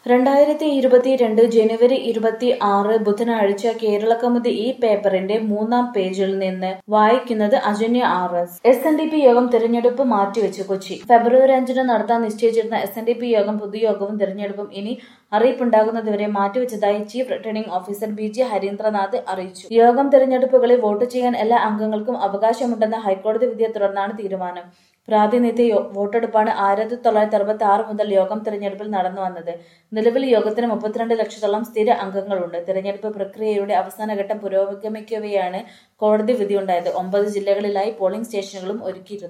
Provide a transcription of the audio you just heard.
രണ്ടായിരത്തി ഇരുപത്തിരണ്ട് ജനുവരി ഇരുപത്തി ആറ് ബുധനാഴ്ച കേരളകൗമുദി ഈ പേപ്പറിന്റെ മൂന്നാം പേജിൽ നിന്ന് വായിക്കുന്നത് Ajanya R S S N D P യോഗം തിരഞ്ഞെടുപ്പ് മാറ്റിവെച്ചു കൊച്ചി ഫെബ്രുവരി അഞ്ചിന് നടത്താൻ നിശ്ചയിച്ചിരുന്ന എസ് എൻ ഡി പി യോഗം പൊതുയോഗവും തിരഞ്ഞെടുപ്പും ഇനി അറിയിപ്പുണ്ടാകുന്നതുവരെ മാറ്റിവെച്ചതായി chief returning officer B J Harindranath അറിയിച്ചു യോഗം തിരഞ്ഞെടുപ്പുകളിൽ വോട്ട് ചെയ്യാൻ എല്ലാ അംഗങ്ങൾക്കും അവകാശമുണ്ടെന്ന ഹൈക്കോടതി വിധിയെ തുടർന്നാണ് തീരുമാനം പ്രാതിനിധ്യ യോ- വോട്ടെടുപ്പാണ് ആയിരത്തി തൊള്ളായിരത്തി അറുപത്തി ആറ് മുതൽ യോഗം തിരഞ്ഞെടുപ്പിൽ നടന്നു വന്നത് നിലവിൽ യോഗത്തിന് മുപ്പത്തിരണ്ട് ലക്ഷത്തോളം സ്ഥിര അംഗങ്ങളുണ്ട് തിരഞ്ഞെടുപ്പ് പ്രക്രിയയുടെ അവസാനഘട്ടം പുരോഗമിക്കവെയാണ് കോടതി വിധിയുണ്ടായത് ഒമ്പത് ജില്ലകളിലായി പോളിംഗ് സ്റ്റേഷനുകളും ഒരുക്കിയിരുന്നു